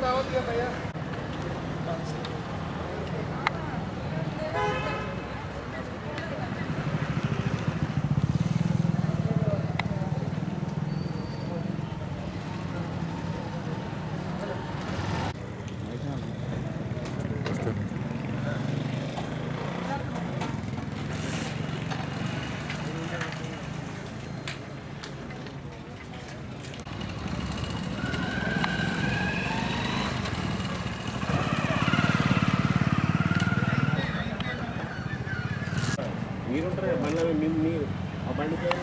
మీరుంటారు కదా బండ్ల మీద మీ- మీరు ఆ బండి పైన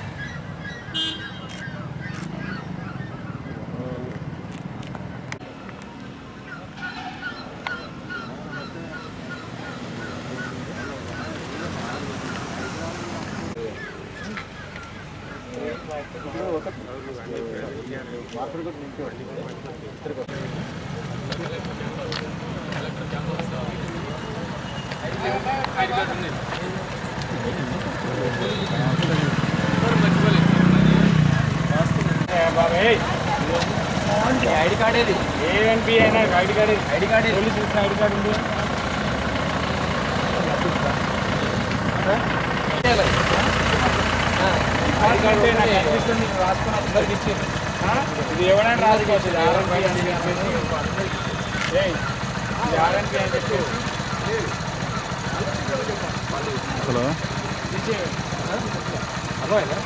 ఐడి కార్డ్ ఏది ఏఎన్పి అయినా ఐడి కార్డు ఐడి కార్డ్ ఏది పోలీసు ఇచ్చిన ఐడి కార్డు ఉంది ఐడి కార్డ్ ఉంటే నాకు కనిపిస్తుంది నీకు రాసుకుని అందరికి ఇచ్చి ఆ? ఇది ఎవరైనా రాసుకోవచ్చు ఇది ఆర్ఎన్పి అని చెప్పేసి ఏయ్, ఇది ఆర్ఎన్పి అని చెప్పేసి హలో ఇచ్చేయండి. అర్థమైందా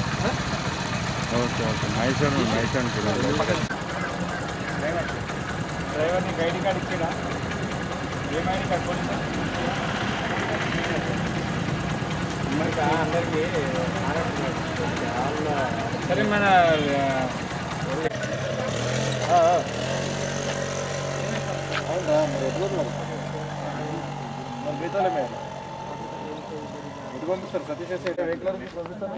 okay okay night and night అంటున్నారు డ్రైవర్ డ్రైవర్ నీకు ఐడి కార్డు ఇచ్చిరా ఏం ఐడి కార్డు పోలీసు మనకి అందరికి సరే మన అవునా మరి ఎప్పుడు మన జీతాలమే ఎటు పంపిస్తారు సతీష్ ఎస్ఐ రెగ్యులర్ పంపిస్తారు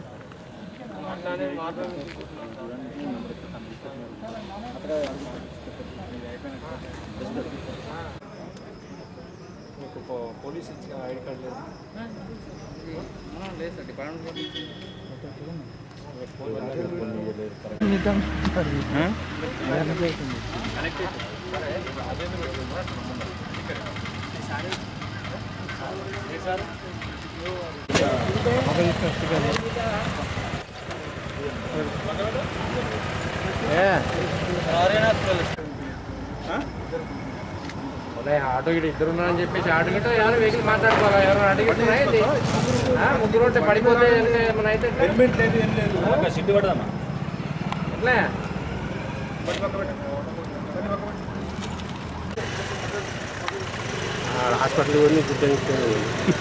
మీకు పో- పోలీస్ ఇచ్చిన ఐడి కార్డు లేదు లేదు సార్ డిపార్ట్మెంట్ మీకు ఫోన్ రాలేదు. ఆటో గిట్ట ఇద్దరు ఉన్నారని చెప్పేసి ఆటో గిట్ట ఎవరు వెహికల్ మాట్లాడుకోవాలి ఎవరు అడిగిట్టున్నాయి ముగ్గురు ఉంటే పడిపోతే ఏమైనా అయితే హెల్మెట్ లేదు ఏం లేదు సిడ్డు పడదామా ఎట్లా హాస్పిటల్ కూడా గుర్తించుకోవాలి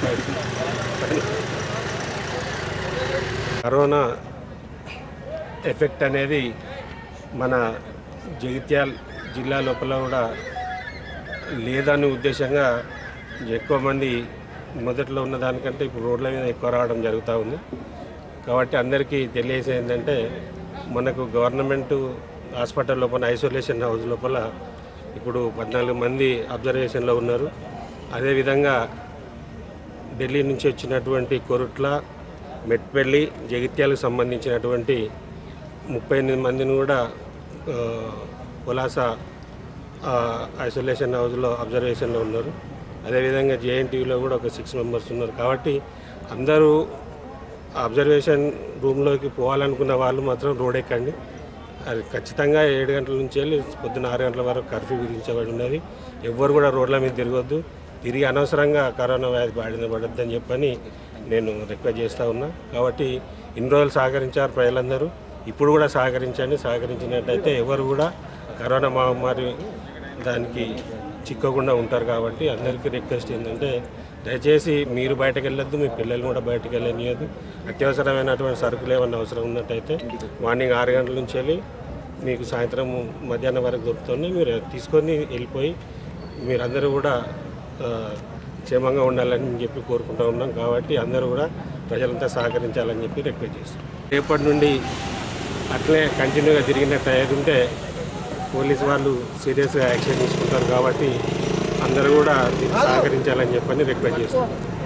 కరోనా ఎఫెక్ట్ అనేది మన జగిత్యాల జిల్లా లోపల కూడా లేదని ఉద్దేశంగా ఎక్కువ మంది మొదట్లో ఉన్న దానికంటే ఇప్పుడు రోడ్ల మీద ఎక్కువ రావడం జరుగుతూ ఉంది కాబట్టి అందరికీ తెలియజేసేది ఏంటంటే మనకు గవర్నమెంట్ హాస్పిటల్ లోపల ఐసోలేషన్ హౌస్ లోపల ఇప్పుడు పద్నాలుగు మంది అబ్జర్వేషన్లో ఉన్నారు అదేవిధంగా ఢిల్లీ నుంచి వచ్చినటువంటి కొరుట్ల మెట్పల్లి జగిత్యాలకు సంబంధించినటువంటి ముప్పై ఎనిమిది మందిని కూడా ఆ, పులాస ఆ, ఐసోలేషన్ హౌస్లో అబ్జర్వేషన్లో ఉన్నారు అదేవిధంగా జేఎన్టీయూలో కూడా ఒక సిక్స్ మెంబర్స్ ఉన్నారు కాబట్టి అందరూ అబ్జర్వేషన్ రూమ్లోకి పోవాలనుకున్న వాళ్ళు మాత్రం రోడ్ ఎక్కండి అది ఖచ్చితంగా ఏడు గంటల నుంచి వెళ్ళి పొద్దున్న ఆరు గంటల వరకు కర్ఫ్యూ విధించబడి ఉన్నది ఎవ్వరు కూడా రోడ్ల మీద తిరగొద్దు తిరిగి అనవసరంగా కరోనా వ్యాధి బాడిన పడొద్దని చెప్పని నేను రిక్వెస్ట్ చేస్తూ ఉన్నా కాబట్టి ఇన్ని రోజులు సహకరించారు ప్రజలందరూ ఇప్పుడు కూడా సహకరించండి సహకరించినట్టయితే ఎవరు కూడా కరోనా మహమ్మారి దానికి చిక్కకుండా ఉంటారు కాబట్టి అందరికీ రిక్వెస్ట్ ఏంటంటే దయచేసి మీరు బయటకు వెళ్ళొద్దు మీ పిల్లలు కూడా బయటకు వెళ్ళనియద్దు అత్యవసరమైనటువంటి సరుకులు ఏమన్నా అవసరం ఉన్నట్టయితే మార్నింగ్ ఆరు గంటల నుంచి వెళ్ళి మీకు సాయంత్రం మధ్యాహ్నం వరకు దొరుకుతుంది మీరు తీసుకొని వెళ్ళిపోయి మీరందరూ కూడా ఆ, క్షేమంగా ఉండాలని చెప్పి కోరుకుంటూ ఉన్నాం కాబట్టి అందరూ కూడా ప్రజలంతా సహకరించాలని చెప్పి రిక్వెస్ట్ చేస్తాం రేపటి నుండి అట్లే కంటిన్యూగా తిరిగినట్టు అయ్యేది ఉంటే పోలీస్ వాళ్ళు సీరియస్గా యాక్షన్ తీసుకుంటారు కాబట్టి అందరూ కూడా దీన్ని సహకరించాలని చెప్పని రిక్వెస్ట్ చేస్తాం